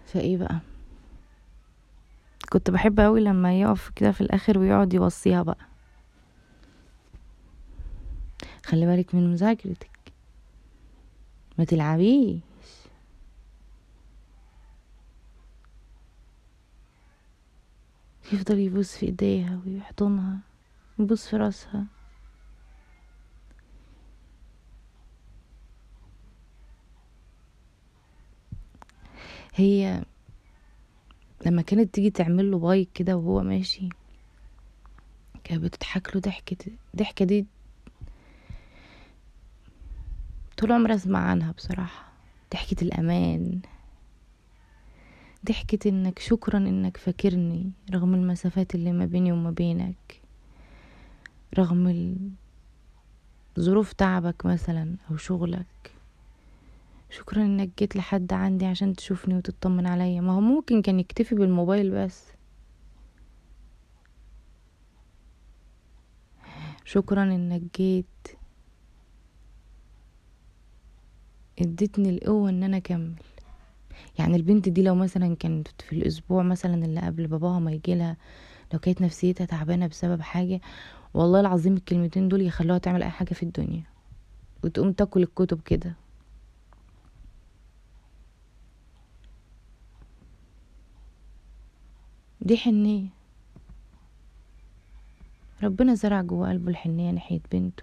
فايه بقى كنت بحب قوي لما يقف كده في الاخر ويقعد يوصيها بقى خلي بالك من مذاكرتك ما تلعبيش يفضل يبوس في ايديها ويحضنها يبوس في راسها هي لما كانت تيجي تعمل له بايك كده وهو ماشي كانت بتضحك له ضحكة ضحكة دي طول عمري اسمع عنها بصراحة ضحكة الأمان ضحكة انك شكرا انك فاكرني رغم المسافات اللي ما بيني وما بينك رغم ال- ظروف تعبك مثلا او شغلك شكرا انك جيت لحد عندي عشان تشوفني وتطمن عليا ما هو ممكن كان يكتفي بالموبايل بس شكرا انك جيت اديتني القوة ان انا اكمل يعني البنت دي لو مثلا كانت في الاسبوع مثلا اللي قبل باباها ما يجيلها لو كانت نفسيتها تعبانة بسبب حاجة والله العظيم الكلمتين دول يخلوها تعمل اي حاجة في الدنيا وتقوم تاكل الكتب كده دي حنية ربنا زرع جوه قلبه الحنية ناحية بنته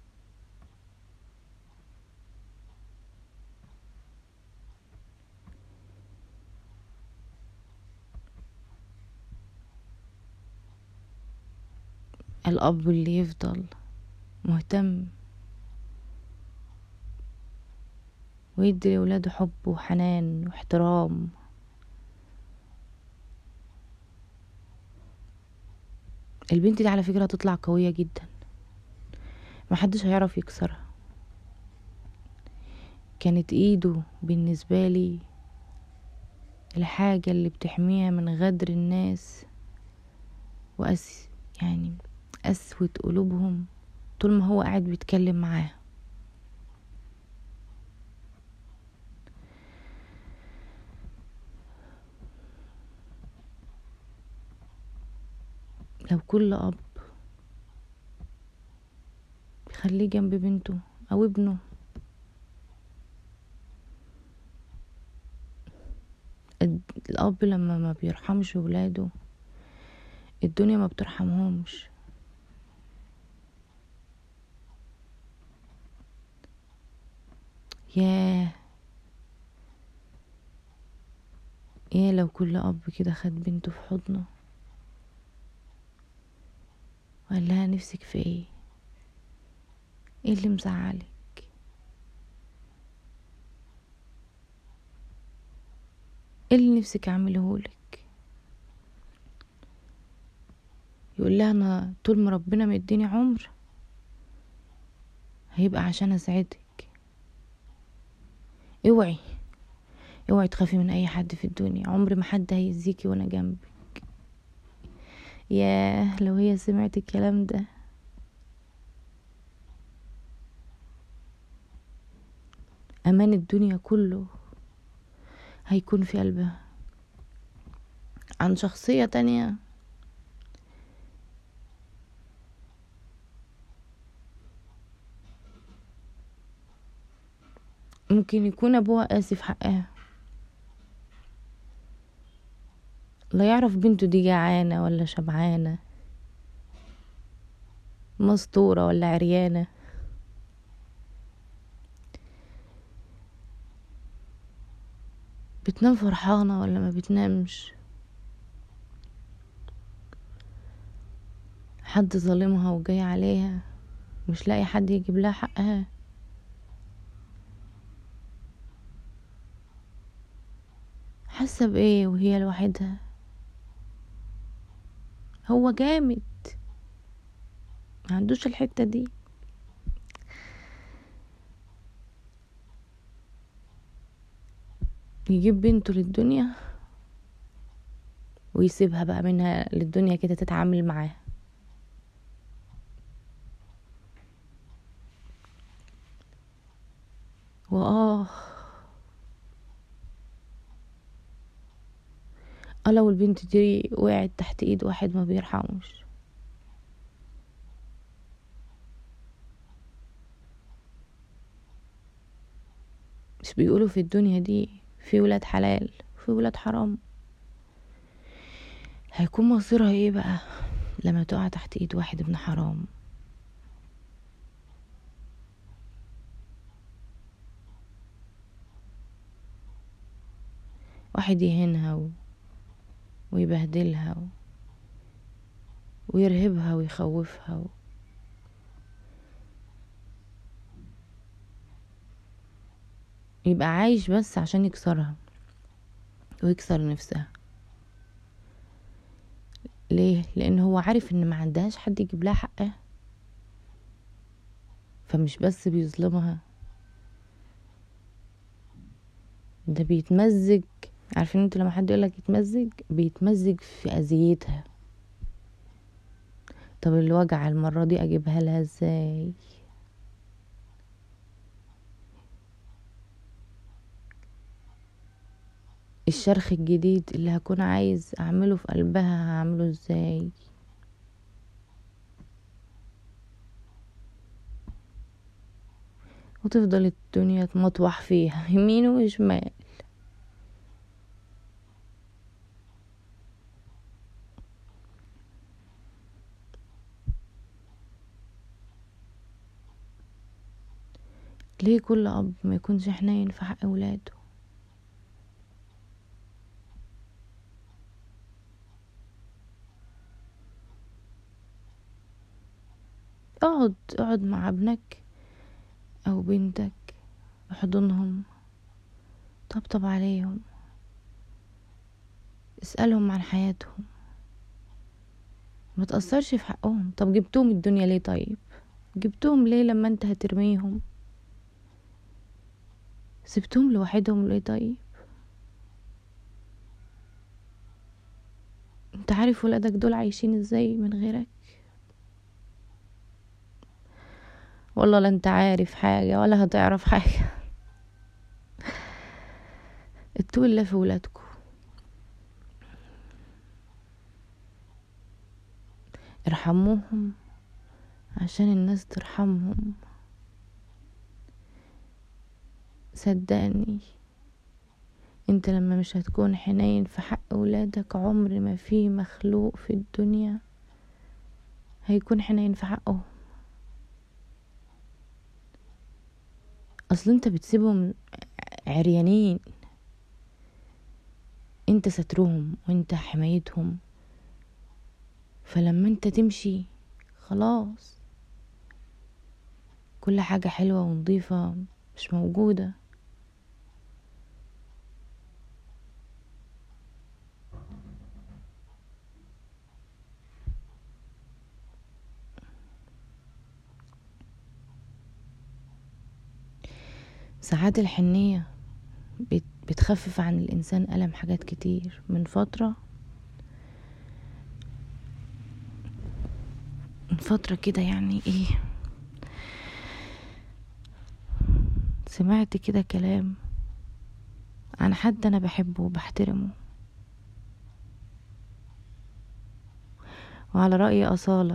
الأب اللي يفضل مهتم ويدي لولاده حب وحنان واحترام البنت دي على فكرة هتطلع قوية جدا محدش هيعرف يكسرها كانت ايده بالنسبة لي الحاجة اللي بتحميها من غدر الناس وأس يعني قسوة قلوبهم طول ما هو قاعد بيتكلم معاها لو كل أب يخليه جنب بنته أو ابنه الد- الأب لما ما بيرحمش ولاده الدنيا ما بترحمهمش ياه ياه لو كل أب كده خد بنته في حضنه وقال لها نفسك في ايه ايه اللي مزعلك ايه اللي نفسك اعملهولك يقول لها انا طول ما ربنا مديني عمر هيبقى عشان اساعدك اوعي اوعي تخافي من اي حد في الدنيا عمر ما حد هيأذيكي وانا جنبك ياه لو هي سمعت الكلام ده امان الدنيا كله هيكون في قلبها عن شخصية تانية ممكن يكون ابوها قاسي في حقها لا يعرف بنته دي جعانة ولا شبعانة مستورة ولا عريانة بتنام فرحانة ولا ما بتنامش حد ظالمها وجاي عليها مش لاقي حد يجيب لها حقها حاسة بإيه وهي لوحدها هو جامد ما عندوش الحتة دي يجيب بنته للدنيا ويسيبها بقى منها للدنيا كده تتعامل معاه وآه اه لو البنت دي وقعت تحت ايد واحد ما بيرحمش مش بيقولوا في الدنيا دي في ولاد حلال في ولاد حرام هيكون مصيرها ايه بقى لما تقع تحت ايد واحد ابن حرام واحد يهينها و... ويبهدلها و... ويرهبها ويخوفها و... يبقى عايش بس عشان يكسرها ويكسر نفسها ليه لان هو عارف ان ما عندهاش حد يجيب لها حقها فمش بس بيظلمها ده بيتمزج عارفين انتوا لما حد يقولك يتمزج بيتمزج في اذيتها طب الوجع المرة دي اجيبها لها ازاي الشرخ الجديد اللي هكون عايز اعمله في قلبها هعمله ازاي وتفضل الدنيا تمطوح فيها يمين وشمال ليه كل اب ما يكونش حنين في حق اولاده اقعد اقعد مع ابنك او بنتك احضنهم طبطب عليهم اسألهم عن حياتهم ما تأثرش في حقهم طب جبتهم الدنيا ليه طيب جبتهم ليه لما انت هترميهم سبتهم لوحدهم ليه طيب انت عارف ولادك دول عايشين ازاي من غيرك والله لا انت عارف حاجة ولا هتعرف حاجة اتقوا الله في ولادكم ارحموهم عشان الناس ترحمهم صدقني انت لما مش هتكون حنين في حق ولادك عمر ما في مخلوق في الدنيا هيكون حنين في حقهم اصل انت بتسيبهم عريانين انت سترهم وانت حمايتهم فلما انت تمشي خلاص كل حاجة حلوة ونظيفة مش موجودة ساعات الحنية بتخفف عن الإنسان ألم حاجات كتير من فترة من فترة كده يعني ايه سمعت كده كلام عن حد أنا بحبه وبحترمه وعلى رأي أصالة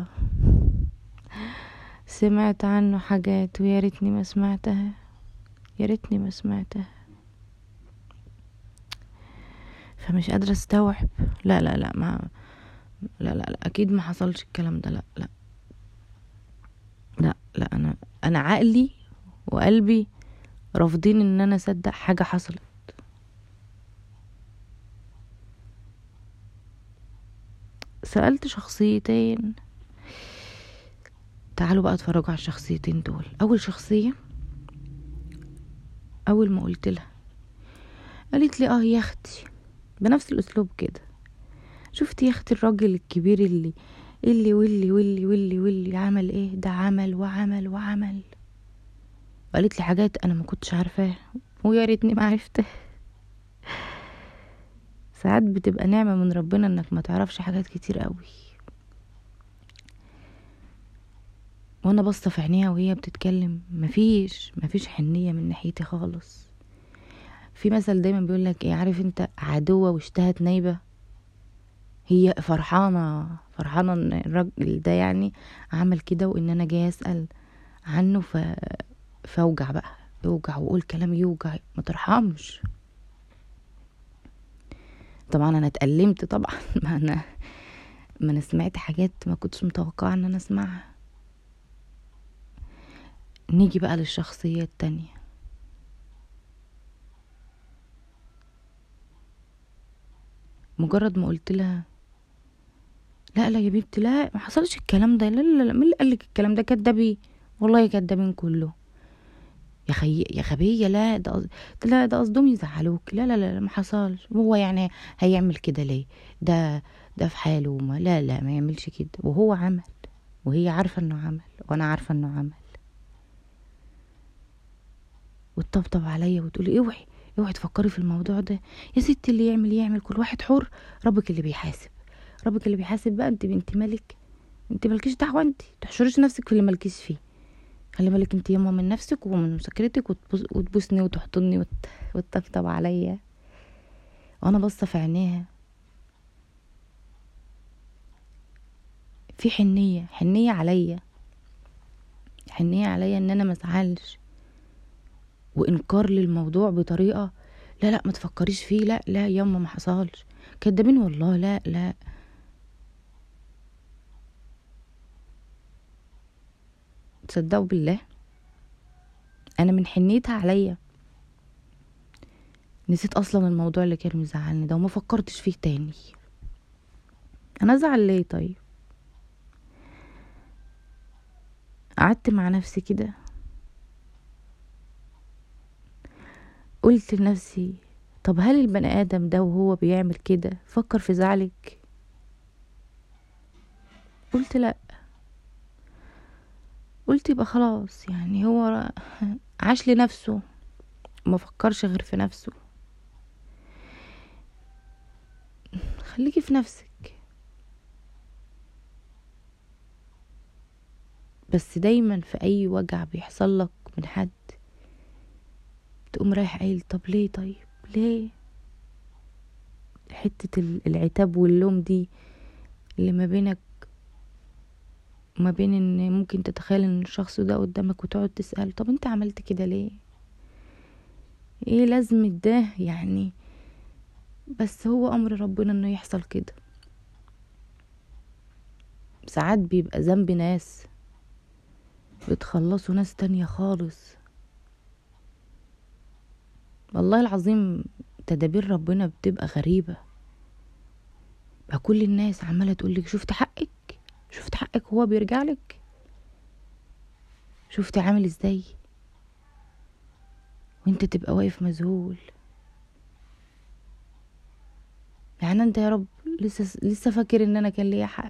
سمعت عنه حاجات ويا ريتني ما سمعتها يا ريتني ما سمعتها فمش قادرة استوعب لا لا لا ما لا لا لا اكيد ما حصلش الكلام ده لا لا لا لا انا انا عقلي وقلبي رافضين ان انا اصدق حاجة حصلت سألت شخصيتين تعالوا بقى اتفرجوا على الشخصيتين دول اول شخصيه اول ما قلت لها قالت لي اه يا اختي بنفس الاسلوب كده شفت يا اختي الراجل الكبير اللي اللي واللي واللي واللي واللي عمل ايه ده عمل وعمل وعمل وقالت لي حاجات انا ما كنتش عارفاها ويا ريتني ما عرفتها ساعات بتبقى نعمة من ربنا انك ما تعرفش حاجات كتير قوي وانا باصه في عينيها وهي بتتكلم مفيش مفيش حنيه من ناحيتي خالص في مثل دايما بيقول لك ايه عارف انت عدوه واشتهت نايبه هي فرحانة فرحانة ان الراجل ده يعني عمل كده وان انا جاي اسأل عنه ف... فاوجع بقى يوجع واقول كلام يوجع ما ترحمش طبعا انا اتألمت طبعا ما انا ما انا سمعت حاجات ما كنتش متوقعة ان انا اسمعها نيجي بقى للشخصية التانية مجرد ما قلت لها لا لا يا بنتي لا ما حصلش الكلام ده لا لا لا مين اللي قالك الكلام ده كدابين والله كدابين كله يا خي يا غبية لا ده قص- لا ده قصدهم يزعلوك لا لا لا ما حصلش وهو يعني هيعمل كده ليه ده ده في حاله وما لا لا ما يعملش كده وهو عمل وهي عارفة انه عمل وانا عارفة انه عمل وتطبطب عليا وتقولي اوعي اوعي تفكري في الموضوع ده يا ستي اللي يعمل يعمل كل واحد حر ربك اللي بيحاسب ربك اللي بيحاسب بقى انت بنت ملك انت مالكيش دعوه انت تحشريش نفسك في اللي مالكيش فيه خلي بالك انت ياما من نفسك ومن مسكرتك وتبوس وتبوسني وتحضني وت... وتطبطب عليا وانا باصه في عينيها في حنيه حنيه عليا حنيه عليا ان انا ما ازعلش وانكار للموضوع بطريقه لا لا ما تفكريش فيه لا لا ياما ما حصلش كدابين والله لا لا تصدقوا بالله انا من حنيتها عليا نسيت اصلا الموضوع اللي كان مزعلني ده وما فكرتش فيه تاني انا ازعل ليه طيب قعدت مع نفسي كده قلت لنفسي طب هل البني ادم ده وهو بيعمل كده فكر في زعلك قلت لا قلت يبقى خلاص يعني هو عاش لنفسه ما فكرش غير في نفسه خليكي في نفسك بس دايما في اي وجع بيحصل لك من حد تقوم رايح قايل طب ليه طيب ليه حتة ال- العتاب واللوم دي اللي ما بينك وما بين ان ممكن تتخيل ان الشخص ده قدامك وتقعد تسأل طب انت عملت كده ليه ايه لازمة ده يعني بس هو امر ربنا انه يحصل كده ساعات بيبقى ذنب ناس بتخلصوا ناس تانية خالص والله العظيم تدابير ربنا بتبقى غريبة بقى كل الناس عمالة تقولك شفت حقك شفت حقك هو بيرجع لك شفت عامل ازاي وانت تبقى واقف مذهول يعني انت يا رب لسه لسه فاكر ان انا كان ليا حق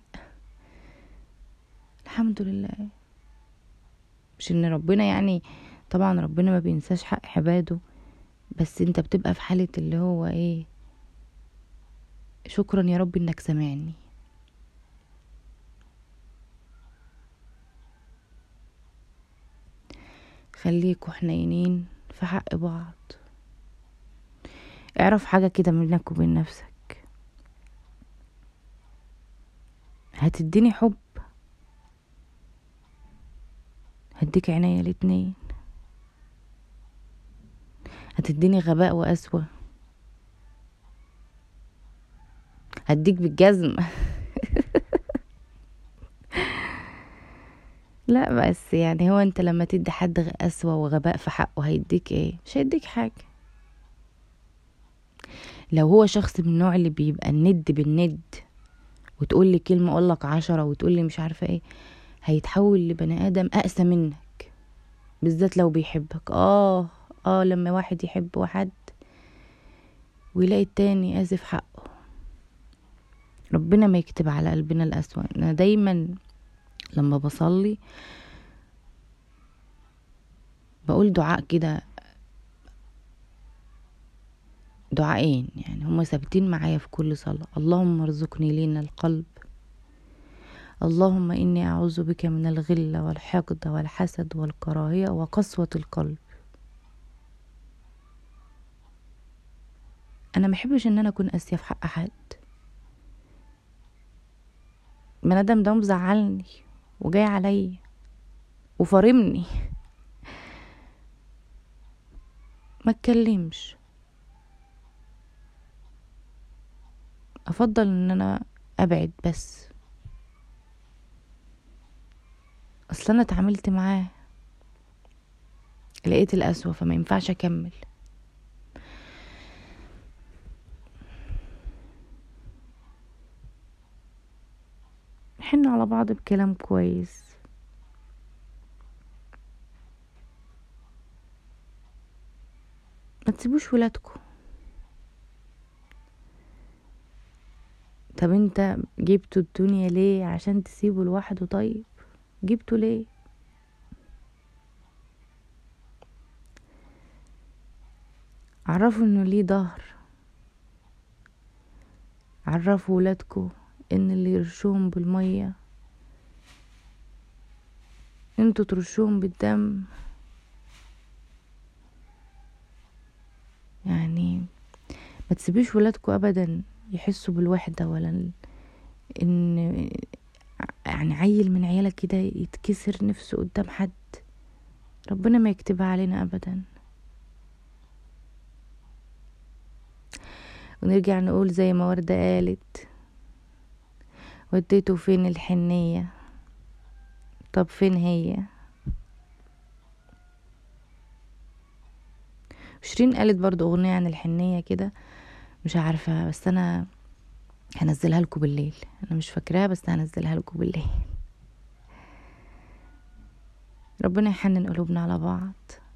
الحمد لله مش ان ربنا يعني طبعا ربنا ما بينساش حق عباده بس انت بتبقى في حالة اللي هو ايه شكرا يا رب انك سامعني خليكوا حنينين في حق بعض اعرف حاجة كده منك وبين نفسك هتديني حب هديك عينيا الاتنين هتديني غباء وقسوة هديك بالجزم لا بس يعني هو انت لما تدي حد غ- قسوة وغباء في حقه هيديك ايه مش هيديك حاجة لو هو شخص من النوع اللي بيبقى الند بالند وتقول لي كلمة اقول لك عشرة وتقول لي مش عارفة ايه هيتحول لبني ادم اقسى منك بالذات لو بيحبك اه اه لما واحد يحب واحد ويلاقي التاني آذي في حقه ربنا ما يكتب على قلبنا الأسوأ أنا دايما لما بصلي بقول دعاء كده دعائين يعني هما ثابتين معايا في كل صلاة اللهم ارزقني لين القلب اللهم إني أعوذ بك من الغل والحقد والحسد والكراهية وقسوة القلب أنا محبش إن أنا أكون قاسية في حق حد البني ادم ده مزعلني وجاي عليا وفارمني ما اتكلمش افضل ان انا ابعد بس اصل انا اتعاملت معاه لقيت الأسوأ فما ينفعش اكمل نحن على بعض بكلام كويس ما تسيبوش ولادكم طب انت جبتوا الدنيا ليه عشان تسيبه لوحده طيب جبته ليه عرفوا انه ليه ظهر عرفوا ولادكم ان اللي يرشوهم بالمية انتوا ترشوهم بالدم يعني ما تسيبوش ولادكم ابدا يحسوا بالوحدة ولا ان يعني عيل من عيالك كده يتكسر نفسه قدام حد ربنا ما يكتبها علينا ابدا ونرجع نقول زي ما وردة قالت وديته فين الحنية طب فين هي شيرين قالت برضو أغنية عن الحنية كده مش عارفة بس أنا هنزلها لكم بالليل أنا مش فاكراها بس هنزلها لكم بالليل ربنا يحنن قلوبنا على بعض